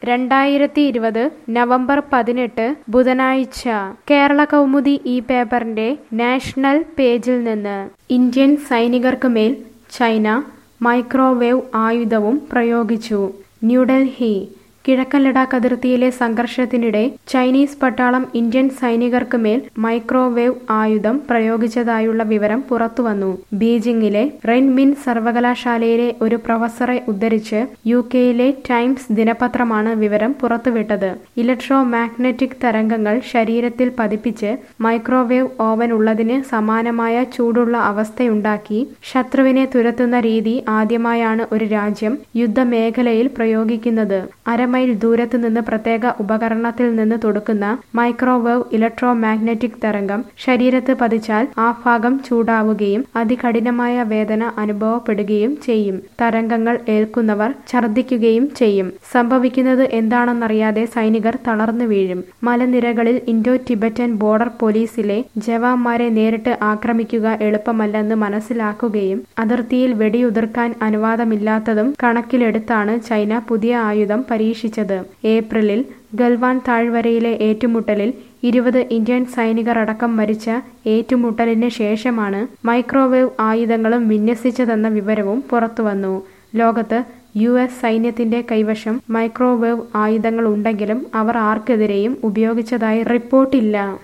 രണ്ടായിരത്തി ഇരുപത് നവംബർ പതിനെട്ട് ബുധനാഴ്ച കേരള കൗമുദി ഈ പേപ്പറിന്റെ നാഷണൽ പേജിൽ നിന്ന് ഇന്ത്യൻ സൈനികർക്ക് മേൽ ചൈന മൈക്രോവേവ് ആയുധവും പ്രയോഗിച്ചു ന്യൂഡൽഹി കിഴക്കൻ ലഡാക്ക് അതിർത്തിയിലെ സംഘർഷത്തിനിടെ ചൈനീസ് പട്ടാളം ഇന്ത്യൻ സൈനികർക്ക് മേൽ മൈക്രോവേവ് ആയുധം പ്രയോഗിച്ചതായുള്ള വിവരം പുറത്തുവന്നു ബീജിംഗിലെ റെൻമിൻ സർവകലാശാലയിലെ ഒരു പ്രൊഫസറെ ഉദ്ധരിച്ച് യു കെയിലെ ടൈംസ് ദിനപത്രമാണ് വിവരം പുറത്തുവിട്ടത് ഇലക്ട്രോ മാഗ്നറ്റിക് തരംഗങ്ങൾ ശരീരത്തിൽ പതിപ്പിച്ച് മൈക്രോവേവ് ഓവൻ ഉള്ളതിന് സമാനമായ ചൂടുള്ള അവസ്ഥയുണ്ടാക്കി ശത്രുവിനെ തുരത്തുന്ന രീതി ആദ്യമായാണ് ഒരു രാജ്യം യുദ്ധമേഖലയിൽ പ്രയോഗിക്കുന്നത് അരമൈൽ ദൂരത്ത് നിന്ന് പ്രത്യേക ഉപകരണത്തിൽ നിന്ന് തൊടുക്കുന്ന മൈക്രോവേവ് ഇലക്ട്രോ മാഗ്നറ്റിക് തരംഗം ശരീരത്ത് പതിച്ചാൽ ആ ഭാഗം ചൂടാവുകയും അതികഠിനമായ വേദന അനുഭവപ്പെടുകയും ചെയ്യും തരംഗങ്ങൾ ഏൽക്കുന്നവർ ഛർദ്ദിക്കുകയും ചെയ്യും സംഭവിക്കുന്നത് എന്താണെന്നറിയാതെ സൈനികർ തളർന്നു വീഴും മലനിരകളിൽ ഇൻഡോ ടിബറ്റൻ ബോർഡർ പോലീസിലെ ജവാന്മാരെ നേരിട്ട് ആക്രമിക്കുക എളുപ്പമല്ലെന്ന് മനസ്സിലാക്കുകയും അതിർത്തിയിൽ വെടിയുതിർക്കാൻ അനുവാദമില്ലാത്തതും കണക്കിലെടുത്താണ് ചൈന പുതിയ ആയുധം പരീക്ഷിച്ചത് ഏപ്രിലിൽ ഗൽവാൻ താഴ്വരയിലെ ഏറ്റുമുട്ടലിൽ ഇരുപത് ഇന്ത്യൻ സൈനികർ അടക്കം മരിച്ച ഏറ്റുമുട്ടലിന് ശേഷമാണ് മൈക്രോവേവ് ആയുധങ്ങളും വിന്യസിച്ചതെന്ന വിവരവും പുറത്തുവന്നു ലോകത്ത് യു എസ് സൈന്യത്തിന്റെ കൈവശം മൈക്രോവേവ് ആയുധങ്ങൾ ഉണ്ടെങ്കിലും അവർ ആർക്കെതിരെയും ഉപയോഗിച്ചതായി റിപ്പോർട്ടില്ല